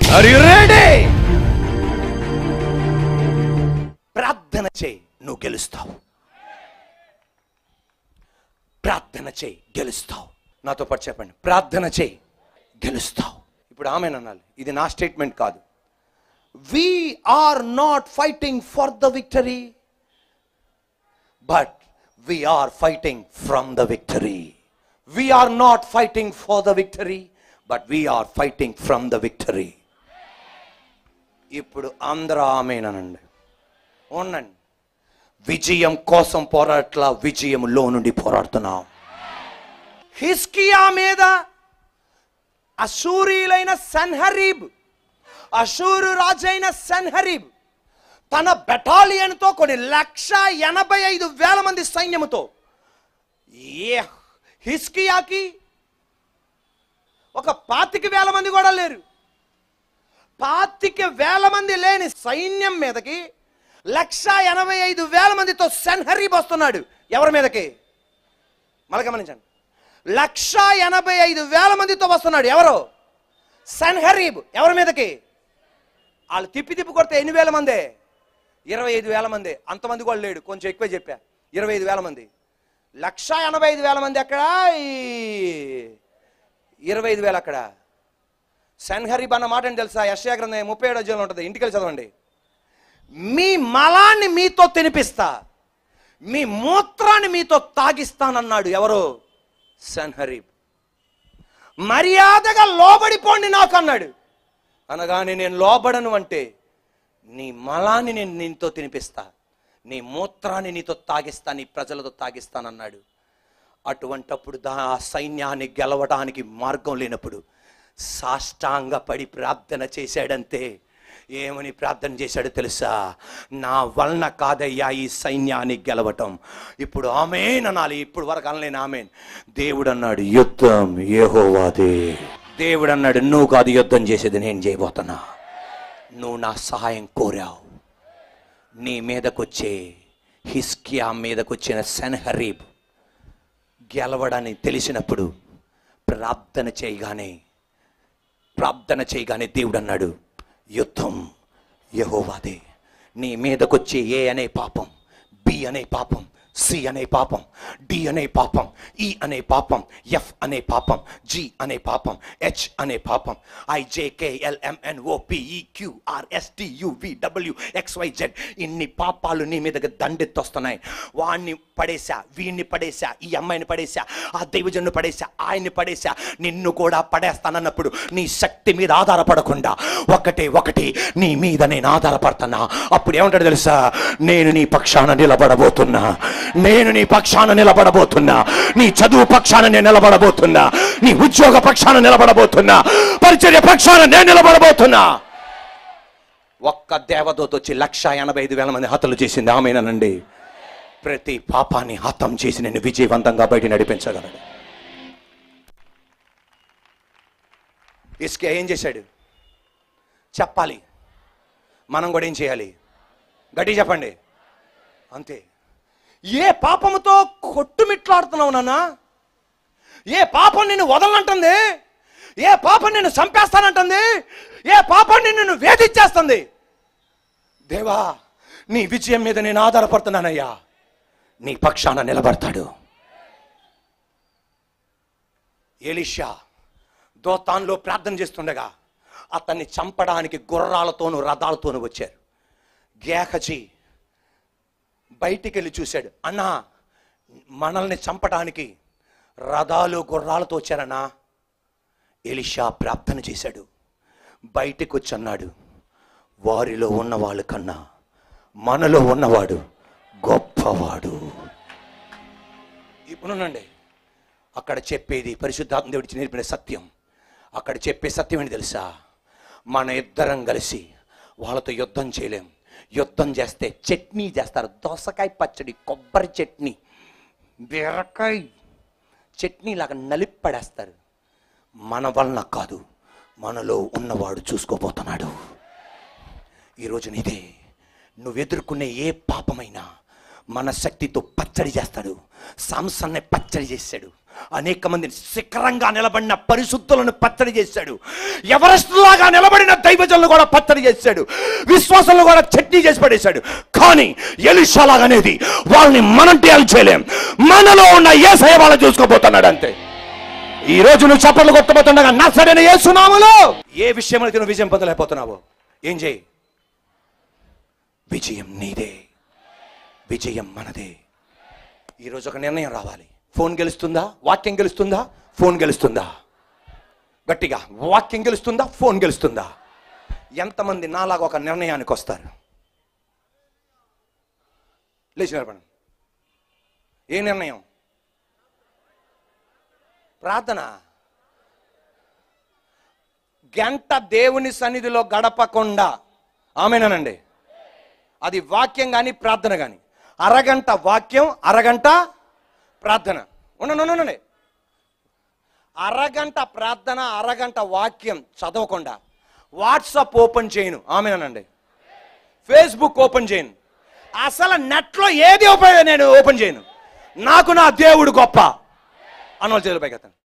are you ready ప్రార్థన చేయి నువ్వు గెలుస్తావు ప్రార్థన చేయి గెలుస్తావు నాతో పాటు చెప్పండి ప్రార్థన చేయి గెలుస్తావు ఇప్పుడు ఆమె అనాలి ఇది నా స్టేట్మెంట్ కాదు we are not fighting for the victory but we are fighting from the victory we are not fighting for the victory but we are fighting from the victory ఇప్పుడు అందరూ ఆమెనండి ఉండండి విజయం కోసం పోరాట్ల విజయంలో నుండి పోరాడుతున్నాం హిస్కియా మీద అశూరీలైన సన్హరీబ్ అశూరు రాజైన సన్హరీబ్ తన బెటాలియన్తో కొన్ని లక్ష ఎనభై ఐదు వేల మంది సైన్యముతో ఏ హిస్కియాకి ఒక పాతిక వేల మంది కూడా లేరు పాతిక వేల మంది లేని సైన్యం మీదకి లక్ష ఎనభై ఐదు వేల మందితో సెన్హరీబ్ వస్తున్నాడు ఎవరి మీదకి మళ్ళీ గమనించండి లక్ష ఎనభై ఐదు వేల మందితో వస్తున్నాడు ఎవరు సెన్హరీబ్ ఎవరి మీదకి వాళ్ళు తిప్పి తిప్పి కొడితే ఎన్ని వేల మందే ఇరవై ఐదు వేల మంది అంతమంది కూడా లేడు కొంచెం ఎక్కువ చెప్పా ఇరవై ఐదు వేల మంది లక్ష ఎనభై ఐదు వేల మంది అక్కడ ఈ ఇరవై ఐదు వేలు అక్కడ సన్హరీబ్ అన్న మాట అని తెలుసా యశ్యా గ్రంథం ముప్పై ఏడో అధ్యాయంలో ఉంటుంది ఇంటికి వెళ్ళి చదవండి మీ మలాన్ని మీతో తినిపిస్తా మీ మూత్రాన్ని మీతో తాగిస్తానన్నాడు ఎవరు సన్హరీబ్ మర్యాదగా లోబడిపోండి నాకు అన్నాడు అనగానే నేను లోబడను అంటే నీ మలాన్ని నేను నీతో తినిపిస్తా నీ మూత్రాన్ని నీతో తాగిస్తా నీ ప్రజలతో తాగిస్తానన్నాడు అటువంటప్పుడు దా ఆ సైన్యాన్ని గెలవడానికి మార్గం లేనప్పుడు సాష్టాంగ పడి ప్రార్థన చేశాడంతే ఏమని ప్రార్థన చేశాడో తెలుసా నా వలన కాదయ్యా ఈ సైన్యాన్ని గెలవటం ఇప్పుడు ఆమెన్ అనాలి ఇప్పుడు వరకు అనలేను ఆమెన్ దేవుడు అన్నాడు యుద్ధం ఏహోవాదే దేవుడు అన్నాడు నువ్వు కాదు యుద్ధం చేసేది నేను చేయబోతున్నా నువ్వు నా సహాయం కోరావు నీ మీదకొచ్చే హిస్కియా మీదకొచ్చిన సెన్హరీబ్ గెలవడని తెలిసినప్పుడు ప్రార్థన చేయగానే ప్రార్థన చేయగానే దేవుడు అన్నాడు యుద్ధం యహోవాదే నీ మీదకొచ్చే ఏ అనే పాపం బి అనే పాపం సి అనే పాపం డి అనే పాపం ఈ అనే పాపం ఎఫ్ అనే పాపం జి అనే పాపం హెచ్ అనే పాపం I J K L M N O P E Q R S T U V W X Y Z ఇన్ని పాపాలు నీ మీదకి దండెత్తొస్తున్నాయి వాణ్ణి పడేశా వీణ్ణి పడేశా ఈ అమ్మాయిని పడేశా ఆ దైవజన్ను పడేశా ఆయన్ని పడేశా నిన్ను కూడా పడేస్తానన్నప్పుడు నీ శక్తి మీద ఆధారపడకుండా ఒకటే ఒకటి నీ మీద నేను ఆధారపడుతున్నా అప్పుడు ఏమంటాడు తెలుసా నేను నీ పక్షాన నిలబడబోతున్నా నేను నీ పక్షాన నిలబడబోతున్నా నీ చదువు పక్షాన నేను నిలబడబోతున్నా నీ ఉద్యోగ పక్షాన నిలబడబోతున్నా పరిచర్య పక్షాన నేను నిలబడబోతున్నా ఒక్క దేవదూత వచ్చి లక్ష ఎనభై ఐదు వేల మంది హతలు చేసింది ఆమెనండి ప్రతి పాపాన్ని హతం చేసి నేను విజయవంతంగా బయట నడిపించగలడు ఇసుక ఏం చేశాడు చెప్పాలి మనం కూడా ఏం చేయాలి గట్టి చెప్పండి అంతే ఏ పాపముతో కొట్టుమిట్లాడుతున్నావు నాన్న ఏ పాపం నిన్ను వదలనంటుంది ఏ పాపం నిన్ను చంపేస్తానంటుంది ఏ పాపం నిన్ను వేధించేస్తుంది దేవా నీ విజయం మీద నేను ఆధారపడుతున్నానయ్యా నీ పక్షాన నిలబడతాడు ఎలిషా దోతాన్లో ప్రార్థన చేస్తుండగా అతన్ని చంపడానికి గుర్రాలతోనూ రథాలతోనూ వచ్చారు గేహజీ బయటికి వెళ్ళి చూశాడు అన్నా మనల్ని చంపడానికి రథాలు గుర్రాలతో వచ్చారన్నా ఎలిషా ప్రార్థన చేశాడు బయటికి వచ్చి అన్నాడు వారిలో ఉన్నవాళ్ళ కన్నా మనలో ఉన్నవాడు గొప్పవాడు ఇప్పుడునండి అక్కడ చెప్పేది పరిశుద్ధాత్మ దేవుడికి నేర్పిన సత్యం అక్కడ చెప్పే సత్యం ఏంటి తెలుసా మన ఇద్దరం కలిసి వాళ్ళతో యుద్ధం చేయలేం యుద్ధం చేస్తే చట్నీ చేస్తారు దోసకాయ పచ్చడి కొబ్బరి చట్నీ బీరకాయ చట్నీ లాగా నలిపి పడేస్తారు మన వలన కాదు మనలో ఉన్నవాడు చూసుకోబోతున్నాడు ఈరోజు నీదే నువ్వు ఎదుర్కొనే ఏ పాపమైనా మన శక్తితో పచ్చడి చేస్తాడు సాంసన్ని పచ్చడి చేశాడు అనేక మందిని శిఖరంగా నిలబడిన పరిశుద్ధులను పచ్చడి చేశాడు ఎవరెస్ట్లాగా నిలబడిన దైవజనులు కూడా పచ్చడి చేశాడు విశ్వాసంలో కూడా చట్నీ చేసి పడేశాడు కానీ ఎలిషాలాగనేది వాళ్ళని మనం డేల్ చేయలేం మనలో ఉన్న ఏ వాళ్ళని చూసుకోబోతున్నాడు అంతే ఈ రోజు నువ్వు చప్పట్లు కొట్టబోతుండగా నా సరైన ఏ సునాములో ఏ విషయంలో నువ్వు విజయం పొందలేకపోతున్నావు ఏం చేయి విజయం నీదే విజయం మనదే ఈరోజు ఒక నిర్ణయం రావాలి ఫోన్ గెలుస్తుందా వాక్యం గెలుస్తుందా ఫోన్ గెలుస్తుందా గట్టిగా వాక్యం గెలుస్తుందా ఫోన్ గెలుస్తుందా ఎంతమంది నాలాగా ఒక నిర్ణయానికి వస్తారు లేచి నిలబడండి ఏ నిర్ణయం ప్రార్థన గంట దేవుని సన్నిధిలో గడపకుండా ఆమెనండి అది వాక్యం కానీ ప్రార్థన కానీ అరగంట వాక్యం అరగంట ప్రార్థన ఉండండి ఉండండి, ఉండండి అరగంట ప్రార్థన అరగంట వాక్యం చదవకుండా వాట్సాప్ ఓపెన్ చేయను ఆమెనండి ఫేస్బుక్ ఓపెన్ చేయను అసలు నెట్లో ఏది ఓపెన్ నేను ఓపెన్ చేయను నాకు నా దేవుడు గొప్ప అన్నోళ్ళు చేతులపైకి ఎత్తండి